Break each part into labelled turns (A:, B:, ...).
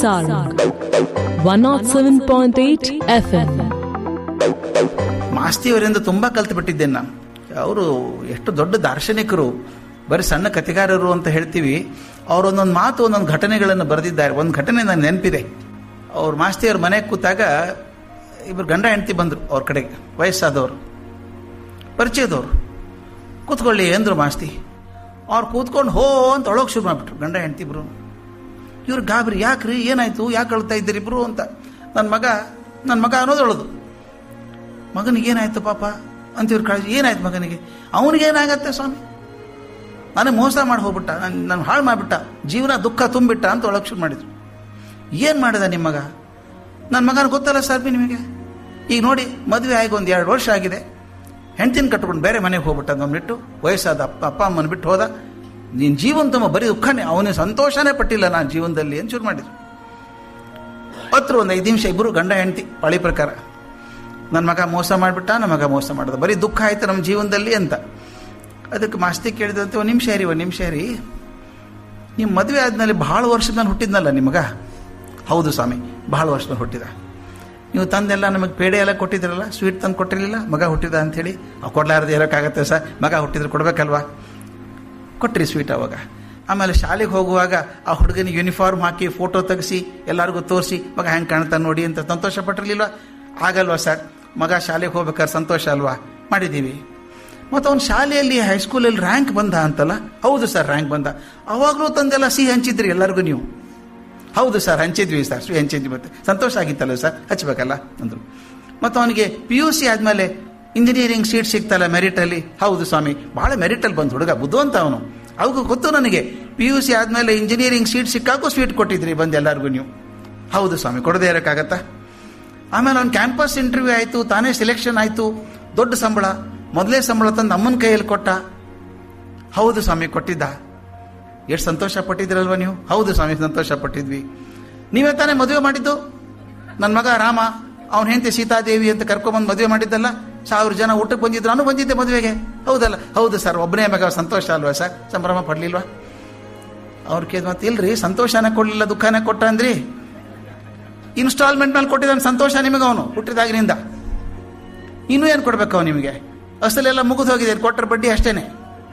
A: Sarang 107.8 FM.
B: ಮಾಸ್ತಿಯವರಿಂದ ತುಂಬ ಕಲ್ತು ಬಿಟ್ಟಿದ್ದೇನೆ ನಾನು ಅವರು ಎಷ್ಟು ದೊಡ್ಡ ದಾರ್ಶನಿಕರು ಬರೀ ಸಣ್ಣ ಕಥೆಗಾರರು ಅಂತ ಹೇಳ್ತೀವಿ ಅವರು ಒಂದೊಂದು ಮಾತು ಒಂದೊಂದು ಘಟನೆಗಳನ್ನು ಬರೆದಿದ್ದಾರೆ ಒಂದು ಘಟನೆ ನನಗೆ ನೆನಪಿದೆ ಅವ್ರ ಮಾಸ್ತಿಯವ್ರ ಮನೆಗೆ ಕೂತಾಗ ಇಬ್ಬರು ಗಂಡ ಹೆಂಡತಿ ಬಂದರು ಅವ್ರ ಕಡೆಗೆ ವಯಸ್ಸಾದವರು ಪರಿಚಯದವರು ಕೂತ್ಕೊಳ್ಳಿ ಅಂದರು ಮಾಸ್ತಿ ಅವ್ರು ಕೂತ್ಕೊಂಡು ಹೋ ಅಂತ ಒಳಗೆ ಶುರು ಮಾಡಿಬಿಟ್ರು ಗಂಡ ಹೆಂಡತಿ ಇಬ್ರು ಇವ್ರು ಗಾಬರಿ ಯಾಕ್ರಿ ಏನಾಯ್ತು ಯಾಕೆ ಅಳ್ತಾ ಇದ್ದೀರಿ ಇಬ್ರು ಅಂತ ನನ್ನ ಮಗ ನನ್ನ ಮಗ ಅನ್ನೋದು ಅಳೋದು ಮಗನಿಗೆ ಏನಾಯ್ತು ಪಾಪ ಅಂತ ಇವ್ರು ಕಾಳಜಿ ಏನಾಯ್ತು ಮಗನಿಗೆ ಅವನಿಗೇನಾಗತ್ತೆ ಸ್ವಾಮಿ ನನಗೆ ಮೋಸ ಮಾಡಿ ಹೋಗ್ಬಿಟ್ಟ ನಾನು ಹಾಳು ಮಾಡಿಬಿಟ್ಟ ಜೀವನ ದುಃಖ ತುಂಬಿಟ್ಟ ಅಂತ ಒಳಗೆ ಶುರು ಮಾಡಿದ್ರು ಏನು ಮಾಡಿದ ನಿಮ್ಮ ಮಗ ನನ್ನ ಮಗನ ಗೊತ್ತಲ್ಲ ಸರ್ ಬಿ ನಿಮಗೆ ಈಗ ನೋಡಿ ಮದುವೆ ಆಗಿ ಒಂದು ಎರಡು ವರ್ಷ ಆಗಿದೆ ಹೆಂಡ್ತಿನ ಕಟ್ಕೊಂಡು ಬೇರೆ ಮನೆಗೆ ಹೋಗ್ಬಿಟ್ಟ ಅದನ್ನ ಬಿಟ್ಟು ವಯಸ್ಸಾದ ಅಪ್ಪ ಅಪ್ಪ ಅಮ್ಮನ ಬಿಟ್ಟು ಹೋದ ನೀನು ಜೀವನ ತುಂಬ ಬರೀ ದುಃಖನೇ ಅವನಿಗೆ ಸಂತೋಷನೇ ಪಟ್ಟಿಲ್ಲ ನಾನು ಜೀವನದಲ್ಲಿ ಅಂತ ಶುರು ಮಾಡಿದ್ರು ಹತ್ರ ಒಂದು ಐದು ನಿಮಿಷ ಇಬ್ಬರು ಗಂಡ ಹೆಂಡ್ತಿ ಪಾಳಿ ಪ್ರಕಾರ ನನ್ನ ಮಗ ಮೋಸ ಮಾಡಿಬಿಟ್ಟ ನಮ್ಮ ಮಗ ಮೋಸ ಮಾಡಿದ ಬರೀ ದುಃಖ ಆಯ್ತು ನಮ್ಮ ಜೀವನದಲ್ಲಿ ಅಂತ ಅದಕ್ಕೆ ಮಾಸ್ತಿ ಕೇಳಿದಂತೆ ಒಂದು ನಿಮಿಷ ರೀ ಒಂದು ನಿಮಿಷ ರೀ ನಿಮ್ಮ ಮದುವೆ ಆದಮೇಲೆ ಭಾಳ ವರ್ಷದ ಮೇಲೆ ಹುಟ್ಟಿದ್ನಲ್ಲ ನಿಮಗ ಹೌದು ಸ್ವಾಮಿ ಭಾಳ ವರ್ಷದ ಮೇಲೆ ಹುಟ್ಟಿದ ನೀವು ತಂದೆಲ್ಲ ನಮಗೆ ಪೇಡೆ ಎಲ್ಲ ಕೊಟ್ಟಿದ್ರಲ್ಲ ಸ್ವೀಟ್ ತಂದು ಕೊಟ್ಟಿರಲಿಲ್ಲ ಮಗ ಹುಟ್ಟಿದ ಅಂಥೇಳಿ ಅವು ಕೊಡ್ಲಾರ್ದು ಹೇಳೋಕ್ಕಾಗತ್ತೆ ಸರ್ ಮಗ ಹುಟ್ಟಿದ್ರೆ ಕೊಡ್ಬೇಕಲ್ವಾ ಕೊಟ್ರಿ ಸ್ವೀಟ್ ಅವಾಗ ಆಮೇಲೆ ಶಾಲೆಗೆ ಹೋಗುವಾಗ ಆ ಹುಡುಗನಿಗೆ ಯೂನಿಫಾರ್ಮ್ ಹಾಕಿ ಫೋಟೋ ತೆಗೆಸಿ ಎಲ್ಲರಿಗೂ ತೋರಿಸಿ ಮಗ ಹೆಂಗೆ ಕಾಣ್ತಾನೆ ನೋಡಿ ಅಂತ ಸಂತೋಷ ಪಟ್ಟಿರಲಿಲ್ಲ ಆಗಲ್ವಾ ಸರ್ ಮಗ ಶಾಲೆಗೆ ಹೋಗ್ಬೇಕಾದ್ರೆ ಸಂತೋಷ ಅಲ್ವಾ ಮಾಡಿದ್ದೀವಿ ಮತ್ತು ಅವ್ನು ಶಾಲೆಯಲ್ಲಿ ಹೈಸ್ಕೂಲಲ್ಲಿ ರ್ಯಾಂಕ್ ಬಂದ ಅಂತಲ್ಲ ಹೌದು ಸರ್ ರ್ಯಾಂಕ್ ಬಂದ ಅವಾಗಲೂ ತಂದೆಲ್ಲ ಸಿಹಿ ಹಂಚಿದ್ರಿ ಎಲ್ಲರಿಗೂ ನೀವು ಹೌದು ಸರ್ ಹಂಚಿದ್ವಿ ಸರ್ ಸಿಹಿ ಹಂಚಿದ್ವಿ ಮತ್ತೆ ಸಂತೋಷ ಆಗಿತ್ತಲ್ಲ ಸರ್ ಹಚ್ಬೇಕಲ್ಲ ಅಂದರು ಮತ್ತು ಅವನಿಗೆ ಪಿ ಯು ಸಿ ಆದಮೇಲೆ ಇಂಜಿನಿಯರಿಂಗ್ ಸೀಟ್ ಸಿಗ್ತಲ್ಲ ಮೆರಿಟಲ್ಲಿ ಹೌದು ಸ್ವಾಮಿ ಭಾಳ ಮೆರಿಟಲ್ಲಿ ಬಂದು ಹುಡುಗ ಬುದ್ಧಿವಂತ ಅವನು ಅವಾಗ ಗೊತ್ತು ನನಗೆ ಪಿ ಯು ಸಿ ಆದಮೇಲೆ ಇಂಜಿನಿಯರಿಂಗ್ ಸೀಟ್ ಸಿಕ್ಕಾಗೂ ಸ್ವೀಟ್ ಕೊಟ್ಟಿದ್ರಿ ಬಂದು ಎಲ್ಲರಿಗೂ ನೀವು ಹೌದು ಸ್ವಾಮಿ ಕೊಡದೇ ಇರೋಕ್ಕಾಗತ್ತಾ ಆಮೇಲೆ ಅವ್ನು ಕ್ಯಾಂಪಸ್ ಇಂಟರ್ವ್ಯೂ ಆಯಿತು ತಾನೇ ಸೆಲೆಕ್ಷನ್ ಆಯಿತು ದೊಡ್ಡ ಸಂಬಳ ಮೊದಲೇ ಸಂಬಳ ತಂದು ಅಮ್ಮನ ಕೈಯಲ್ಲಿ ಕೊಟ್ಟ ಹೌದು ಸ್ವಾಮಿ ಕೊಟ್ಟಿದ್ದ ಎಷ್ಟು ಸಂತೋಷ ಪಟ್ಟಿದ್ದೀರಲ್ವ ನೀವು ಹೌದು ಸ್ವಾಮಿ ಸಂತೋಷ ಪಟ್ಟಿದ್ವಿ ನೀವೇ ತಾನೇ ಮದುವೆ ಮಾಡಿದ್ದು ನನ್ನ ಮಗ ರಾಮ ಅವನ ಹೆಂಡತಿ ಸೀತಾದೇವಿ ಅಂತ ಕರ್ಕೊಂಬಂದು ಮದುವೆ ಮಾಡಿದ್ದಲ್ಲ ಸಾವಿರ ಜನ ಊಟಕ್ಕೆ ಬಂದಿದ್ರು ನಾನು ಬಂದಿದ್ದೆ ಮದುವೆಗೆ ಹೌದಲ್ಲ ಹೌದು ಸರ್ ಒಬ್ಬನೇ ಮಗ ಸಂತೋಷ ಅಲ್ವಾ ಸರ್ ಸಂಭ್ರಮ ಪಡ್ಲಿಲ್ವಾ ಅವ್ರ ಕೇಳಿದ್ ಮತ್ತೆ ಇಲ್ರಿ ಸಂತೋಷನೇ ಕೊಡ್ಲಿಲ್ಲ ದುಃಖನೇ ಕೊಟ್ಟ ಅಂದ್ರಿ ಇನ್ಸ್ಟಾಲ್ಮೆಂಟ್ ಮೇಲೆ ಕೊಟ್ಟಿದ್ದಾನೆ ಸಂತೋಷ ನಿಮಗೆ ಅವನು ಹುಟ್ಟಿದಾಗಿನಿಂದ ಇನ್ನೂ ಏನು ಕೊಡ್ಬೇಕು ಅವನು ನಿಮಗೆ ಅಸಲೆಲ್ಲ ಮುಗಿದು ಹೋಗಿದೆ ಕೊಟ್ಟರ ಬಡ್ಡಿ ಅಷ್ಟೇನೆ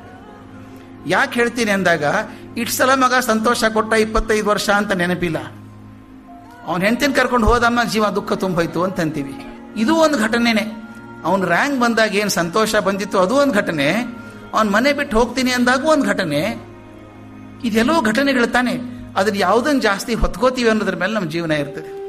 B: ಯಾಕೆ ಹೇಳ್ತೀನಿ ಅಂದಾಗ ಇಷ್ಟು ಸಲ ಮಗ ಸಂತೋಷ ಕೊಟ್ಟ ಇಪ್ಪತ್ತೈದು ವರ್ಷ ಅಂತ ನೆನಪಿಲ್ಲ ಅವನ ಹೆಂಡತಿನ ಕರ್ಕೊಂಡು ಹೋದಮ್ಮ ಜೀವ ದುಃಖ ತುಂಬೋಯ್ತು ಅಂತ ಅಂತೀವಿ ಇದು ಒಂದು ಘಟನೆನೆ ಅವನು ರ್ಯಾಂಕ್ ಬಂದಾಗ ಏನು ಸಂತೋಷ ಬಂದಿತ್ತು ಅದು ಒಂದು ಘಟನೆ ಅವನ ಮನೆ ಬಿಟ್ಟು ಹೋಗ್ತೀನಿ ಅಂದಾಗ ಒಂದು ಘಟನೆ ಇದೆಲ್ಲೋ ಘಟನೆಗಳು ತಾನೆ ಅದನ್ನ ಯಾವುದನ್ನು ಜಾಸ್ತಿ ಹೊತ್ಕೋತೀವಿ ಅನ್ನೋದ್ರ ಮೇಲೆ ನಮ್ಮ ಜೀವನ ಇರ್ತದೆ